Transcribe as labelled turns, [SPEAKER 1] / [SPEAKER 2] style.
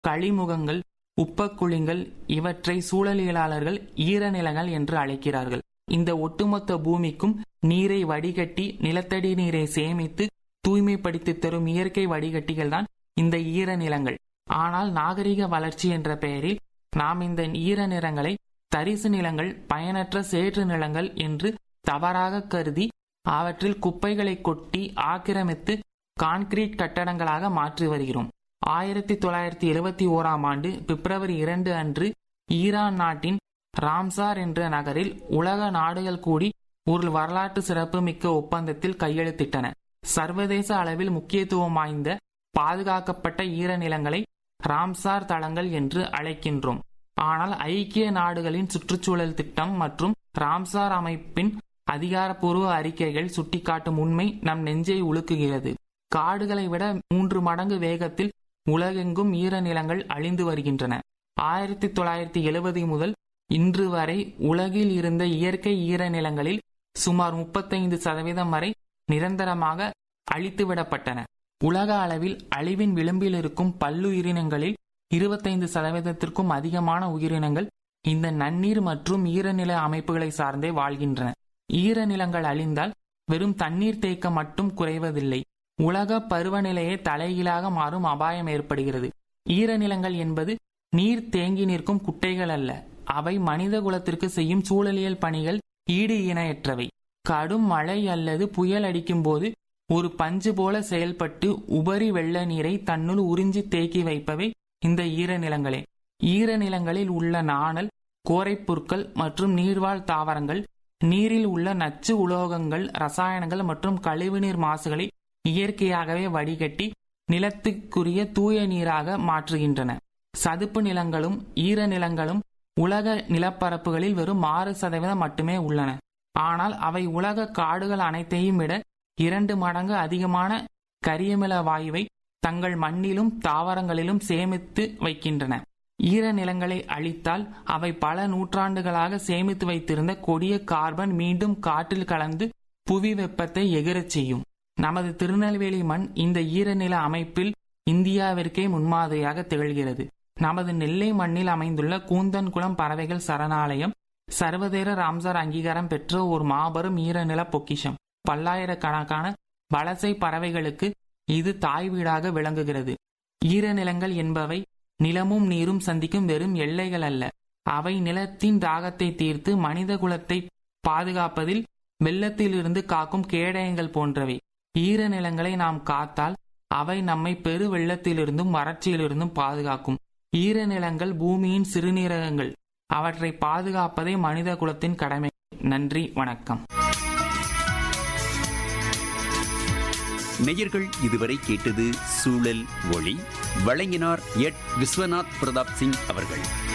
[SPEAKER 1] களிமுகங்கள் உப்பக்குழிங்கள் இவற்றை சூழலியலாளர்கள் ஈரநிலங்கள் என்று அழைக்கிறார்கள் இந்த ஒட்டுமொத்த பூமிக்கும் நீரை வடிகட்டி நிலத்தடி நீரை சேமித்து தூய்மைப்படுத்தி தரும் இயற்கை வடிகட்டிகள் தான் இந்த ஈரநிலங்கள் ஆனால் நாகரிக வளர்ச்சி என்ற பெயரில் நாம் இந்த ஈரநிலங்களை தரிசு நிலங்கள் பயனற்ற சேற்று நிலங்கள் என்று தவறாக கருதி அவற்றில் குப்பைகளை கொட்டி ஆக்கிரமித்து கான்கிரீட் கட்டடங்களாக மாற்றி வருகிறோம் ஆயிரத்தி தொள்ளாயிரத்தி எழுபத்தி ஓராம் ஆண்டு பிப்ரவரி இரண்டு அன்று ஈரான் நாட்டின் ராம்சார் என்ற நகரில் உலக நாடுகள் கூடி ஒரு வரலாற்று சிறப்புமிக்க ஒப்பந்தத்தில் கையெழுத்திட்டன சர்வதேச அளவில் முக்கியத்துவம் வாய்ந்த பாதுகாக்கப்பட்ட ஈரநிலங்களை ராம்சார் தளங்கள் என்று அழைக்கின்றோம் ஆனால் ஐக்கிய நாடுகளின் சுற்றுச்சூழல் திட்டம் மற்றும் ராம்சார் அமைப்பின் அதிகாரப்பூர்வ அறிக்கைகள் சுட்டிக்காட்டும் உண்மை நம் நெஞ்சை உலுக்குகிறது காடுகளை விட மூன்று மடங்கு வேகத்தில் உலகெங்கும் ஈரநிலங்கள் அழிந்து வருகின்றன ஆயிரத்தி தொள்ளாயிரத்தி எழுபது முதல் இன்று வரை உலகில் இருந்த இயற்கை ஈரநிலங்களில் சுமார் முப்பத்தைந்து சதவீதம் வரை நிரந்தரமாக அழித்துவிடப்பட்டன உலக அளவில் அழிவின் விளிம்பில் இருக்கும் பல்லுயிரினங்களில் இருபத்தைந்து சதவீதத்திற்கும் அதிகமான உயிரினங்கள் இந்த நன்னீர் மற்றும் ஈரநில அமைப்புகளை சார்ந்தே வாழ்கின்றன ஈரநிலங்கள் அழிந்தால் வெறும் தண்ணீர் தேக்கம் மட்டும் குறைவதில்லை உலக பருவநிலையே தலைகீழாக மாறும் அபாயம் ஏற்படுகிறது ஈரநிலங்கள் என்பது நீர் தேங்கி நிற்கும் குட்டைகள் அல்ல அவை மனித குலத்திற்கு செய்யும் சூழலியல் பணிகள் ஈடு இணையற்றவை கடும் மழை அல்லது புயல் அடிக்கும் போது ஒரு பஞ்சு போல செயல்பட்டு உபரி வெள்ள நீரை தன்னுள் உறிஞ்சி தேக்கி வைப்பவை இந்த ஈரநிலங்களே ஈரநிலங்களில் உள்ள நாணல் கோரைப்புற்கள் மற்றும் நீர்வாழ் தாவரங்கள் நீரில் உள்ள நச்சு உலோகங்கள் ரசாயனங்கள் மற்றும் கழிவுநீர் மாசுகளை இயற்கையாகவே வடிகட்டி நிலத்துக்குரிய தூய நீராக மாற்றுகின்றன சதுப்பு நிலங்களும் ஈரநிலங்களும் உலக நிலப்பரப்புகளில் வெறும் ஆறு சதவீதம் மட்டுமே உள்ளன ஆனால் அவை உலக காடுகள் அனைத்தையும் விட இரண்டு மடங்கு அதிகமான கரியமில வாயுவை தங்கள் மண்ணிலும் தாவரங்களிலும் சேமித்து வைக்கின்றன ஈரநிலங்களை அழித்தால் அவை பல நூற்றாண்டுகளாக சேமித்து வைத்திருந்த கொடிய கார்பன் மீண்டும் காற்றில் கலந்து புவி வெப்பத்தை எகிரச் செய்யும் நமது திருநெல்வேலி மண் இந்த ஈரநில அமைப்பில் இந்தியாவிற்கே முன்மாதிரியாக திகழ்கிறது நமது நெல்லை மண்ணில் அமைந்துள்ள கூந்தன்குளம் பறவைகள் சரணாலயம் சர்வதேச ராம்சார் அங்கீகாரம் பெற்ற ஒரு மாபெரும் ஈரநில பொக்கிஷம் பல்லாயிரக்கணக்கான வலசை பறவைகளுக்கு இது தாய் வீடாக விளங்குகிறது ஈரநிலங்கள் என்பவை நிலமும் நீரும் சந்திக்கும் வெறும் எல்லைகள் அல்ல அவை நிலத்தின் தாகத்தை தீர்த்து மனித குலத்தை பாதுகாப்பதில் வெள்ளத்திலிருந்து காக்கும் கேடயங்கள் போன்றவை ஈரநிலங்களை நாம் காத்தால் அவை நம்மை பெரு வெள்ளத்திலிருந்தும் வறட்சியிலிருந்தும் பாதுகாக்கும் ஈரநிலங்கள் பூமியின் சிறுநீரகங்கள் அவற்றை பாதுகாப்பதே மனித குலத்தின் கடமை நன்றி வணக்கம்
[SPEAKER 2] நேயர்கள் இதுவரை கேட்டது சூழல் ஒளி வழங்கினார் எட் விஸ்வநாத் பிரதாப் சிங் அவர்கள்